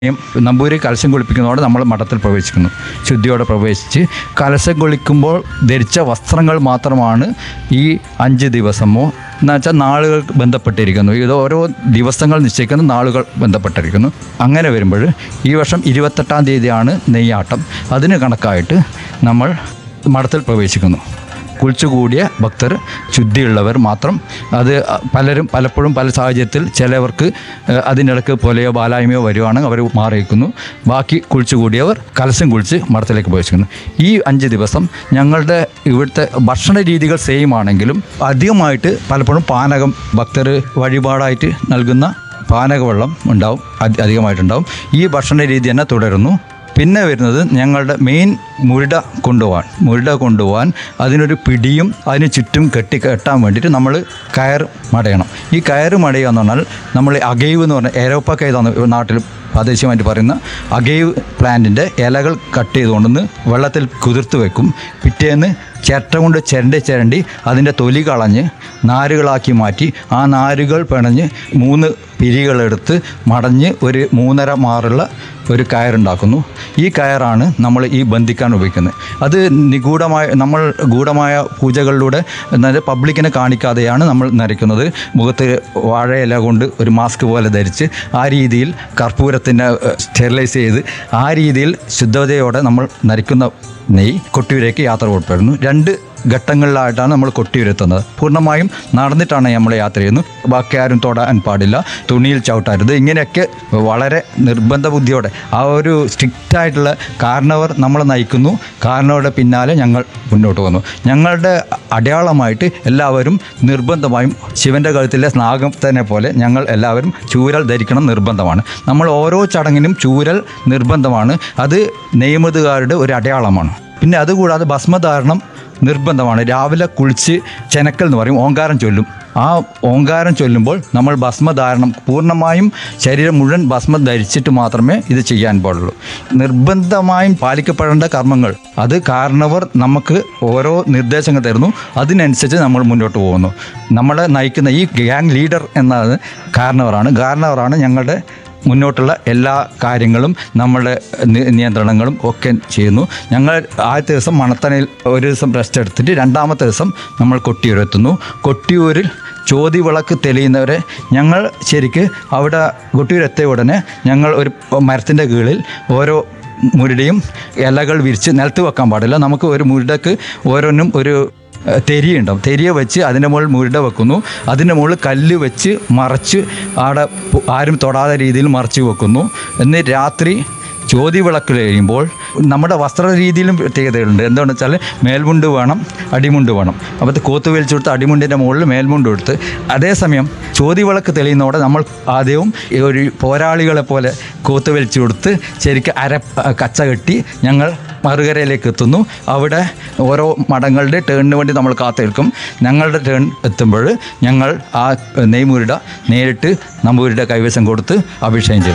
നമ്പൂരി കലശം കുളിപ്പിക്കുന്നതോടെ നമ്മൾ മഠത്തിൽ പ്രവേശിക്കുന്നു ശുദ്ധിയോടെ പ്രവേശിച്ച് കലശം കുളിക്കുമ്പോൾ ധരിച്ച വസ്ത്രങ്ങൾ മാത്രമാണ് ഈ അഞ്ച് ദിവസമോ എന്ന് വെച്ചാൽ നാളുകൾ ബന്ധപ്പെട്ടിരിക്കുന്നു ഇത് ഓരോ ദിവസങ്ങൾ നിശ്ചയിക്കുന്ന നാളുകൾ ബന്ധപ്പെട്ടിരിക്കുന്നു അങ്ങനെ വരുമ്പോൾ ഈ വർഷം ഇരുപത്തെട്ടാം തീയതിയാണ് നെയ്യാട്ടം അതിന് കണക്കായിട്ട് നമ്മൾ മഠത്തിൽ പ്രവേശിക്കുന്നു കുളിച്ചുകൂടിയ ഭക്തർ ശുദ്ധിയുള്ളവർ മാത്രം അത് പലരും പലപ്പോഴും പല സാഹചര്യത്തിൽ ചിലവർക്ക് ഏഹ്, അതിനിടക്ക് പോലെയോ ബാലായ്മയോ വരുവാണെങ്കിൽ അവർ മാറിയിരിക്കുന്നു ബാക്കി കുളിച്ചുകൂടിയവർ കലശം കുളിച്ച് മഠത്തിലേക്ക് പ്രവേശിക്കുന്നു ഈ അഞ്ച് ദിവസം ഞങ്ങളുടെ ഇവിടുത്തെ ഭക്ഷണ രീതികൾ സെയിം ആണെങ്കിലും അധികമായിട്ട് പലപ്പോഴും പാനകം ഭക്തർ വഴിപാടായിട്ട് നൽകുന്ന പാനകവെള്ളം ഉണ്ടാവും അധി- അധികമായിട്ടുണ്ടാവും ഈ ഭക്ഷണ രീതി തന്നെ തുടരുന്നു പിന്നെ വരുന്നത് ഞങ്ങളുടെ മെയിൻ മുരുട കൊണ്ടുപോകാൻ മുരുട കൊണ്ടുപോകാൻ അതിനൊരു പിടിയും അതിന് ചുറ്റും കെട്ടി കെട്ടാൻ വേണ്ടിയിട്ട് നമ്മൾ കയർ മടയണം ഈ കയർ മടയുക എന്ന് പറഞ്ഞാൽ നമ്മൾ അഗൈവ് എന്ന് പറഞ്ഞാൽ ഏരോപ്പ കൈതാണ് നാട്ടിൽ പ്രാദേശികമായിട്ട് പറയുന്ന അഗൈവ് പ്ലാന്റിൻ്റെ ഇലകൾ കട്ട് ചെയ്തുകൊണ്ടുവന്ന് വെള്ളത്തിൽ കുതിർത്ത് വെക്കും പിറ്റേന്ന് ചിരട്ട കൊണ്ട് ചിരണ്ടി ചിരണ്ടി അതിൻ്റെ തൊലി കളഞ്ഞ് നാരുകളാക്കി മാറ്റി ആ നാരുകൾ പിണഞ്ഞ് മൂന്ന് പിരികളെടുത്ത് മടഞ്ഞ് ഒരു മൂന്നര മാറുള്ള ഒരു കയറുണ്ടാക്കുന്നു ഈ കയറാണ് നമ്മൾ ഈ ബന്ധിക്കാൻ ഉപയോഗിക്കുന്നത് അത് നിഗൂഢമായ നമ്മൾ ഗൂഢമായ പൂജകളിലൂടെ എന്നാൽ പബ്ലിക്കിനെ കാണിക്കാതെയാണ് നമ്മൾ നരയ്ക്കുന്നത് മുഖത്ത് വാഴയില കൊണ്ട് ഒരു മാസ്ക് പോലെ ധരിച്ച് ആ രീതിയിൽ കർപ്പൂരത്തിനെ സ്റ്റെറിലൈസ് ചെയ്ത് ആ രീതിയിൽ ശുദ്ധതയോടെ നമ്മൾ നരയ്ക്കുന്ന നെയ് കൊട്ടിയൂരേക്ക് യാത്ര പുറപ്പെടുന്നു രണ്ട് ഘട്ടങ്ങളിലായിട്ടാണ് നമ്മൾ കൊട്ടിയൂരെത്തുന്നത് പൂർണ്ണമായും നടന്നിട്ടാണ് നമ്മൾ യാത്ര ചെയ്യുന്നത് ബാക്കി ആരും തൊടാൻ പാടില്ല തുണിയിൽ ചവിട്ടരുത് ഇങ്ങനെയൊക്കെ വളരെ നിർബന്ധ ബുദ്ധിയോടെ ആ ഒരു സ്ട്രിക്റ്റ് ആയിട്ടുള്ള കാരണവർ നമ്മളെ നയിക്കുന്നു കാരണവരുടെ പിന്നാലെ ഞങ്ങൾ മുന്നോട്ട് പോകുന്നു ഞങ്ങളുടെ അടയാളമായിട്ട് എല്ലാവരും നിർബന്ധമായും ശിവൻ്റെ കഴുത്തിലെ സ്നാഗത്തിനെ പോലെ ഞങ്ങൾ എല്ലാവരും ചൂരൽ ധരിക്കണം നിർബന്ധമാണ് നമ്മൾ ഓരോ ചടങ്ങിനും ചൂരൽ നിർബന്ധമാണ് അത് നെയ്മതുകാരുടെ ഒരു അടയാളമാണ് പിന്നെ അതുകൂടാതെ ഭസ്മധാരണം നിർബന്ധമാണ് രാവിലെ കുളിച്ച് ചെനക്കൽ എന്ന് പറയും ഓങ്കാരം ചൊല്ലും ആ ഓങ്കാരം ചൊല്ലുമ്പോൾ നമ്മൾ ഭസ്മധാരണം പൂർണ്ണമായും ശരീരം മുഴുവൻ ഭസ്മം ധരിച്ചിട്ട് മാത്രമേ ഇത് ചെയ്യാൻ പാടുള്ളൂ നിർബന്ധമായും പാലിക്കപ്പെടേണ്ട കർമ്മങ്ങൾ അത് കാരണവർ നമുക്ക് ഓരോ നിർദ്ദേശങ്ങൾ തരുന്നു അതിനനുസരിച്ച് നമ്മൾ മുന്നോട്ട് പോകുന്നു നമ്മളെ നയിക്കുന്ന ഈ ഗ്യാങ് ലീഡർ എന്നത് കാരണവറാണ് കാരണവറാണ് ഞങ്ങളുടെ മുന്നോട്ടുള്ള എല്ലാ കാര്യങ്ങളും നമ്മളുടെ നി- നിയന്ത്രണങ്ങളും ഒക്കെ ചെയ്യുന്നു ഞങ്ങൾ ആദ്യത്തെ ദിവസം മണത്തണയിൽ ഒരു ദിവസം റെസ്റ്റ് എടുത്തിട്ട് രണ്ടാമത്തെ ദിവസം നമ്മൾ കൊട്ടിയൂരെത്തുന്നു കൊട്ടിയൂരിൽ ചോതി വിളക്ക് തെളിയുന്നവരെ ഞങ്ങൾ ശരിക്ക് അവിടെ കൊട്ടിയൂരെത്തിയ ഉടനെ ഞങ്ങൾ ഒരു മരത്തിൻ്റെ കീഴിൽ ഓരോ മുരുടയും ഇലകൾ വിരിച്ച് നിലത്ത് വെക്കാൻ പാടില്ല നമുക്ക് ഒരു മുരുടക്ക് ഓരോന്നും ഒരു ഏഹ് തെരിയുണ്ടാവും തെരിയ വെച്ച് അതിൻ്റെ മുകളിൽ മുരുട വെക്കുന്നു അതിൻ്റെ മുകളിൽ കല്ല് വെച്ച് മറച്ച് അവിടെ പു- ആരും തൊടാത്ത രീതിയിൽ മറച്ച് വെക്കുന്നു എന്നിട്ട് രാത്രി ജ്യോതി വിളക്ക് കഴിയുമ്പോൾ നമ്മുടെ വസ്ത്ര രീതിയിലും പ്രത്യേകതകളുണ്ട് എന്താണെന്ന് വെച്ചാൽ മേൽമുണ്ട് വേണം അടിമുണ്ട് വേണം അപ്പോൾ ഇത് കോത്ത് വലിച്ചു കൊടുത്ത് അടിമുണ്ടിൻ്റെ മുകളിൽ മേൽമുണ്ട് കൊടുത്ത് അതേസമയം ജ്യോതി വിളക്ക് തെളിയുന്നതോടെ നമ്മൾ ആദ്യവും ഈ ഒരു പോരാളികളെ പോലെ കോത്ത് വലിച്ചു കൊടുത്ത് ശരിക്കും അര കച്ച കെട്ടി ഞങ്ങൾ മറുകരയിലേക്ക് എത്തുന്നു അവിടെ ഓരോ മഠങ്ങളുടെ ടേണിന് വേണ്ടി നമ്മൾ കാത്തിരിക്കും ഞങ്ങളുടെ ടേൺ എത്തുമ്പോൾ ഞങ്ങൾ ആ നെയ്മുരുട നേരിട്ട് നമ്പൂരിയുടെ കൈവശം കൊടുത്ത് അഭിഷേകം ചെയ്യും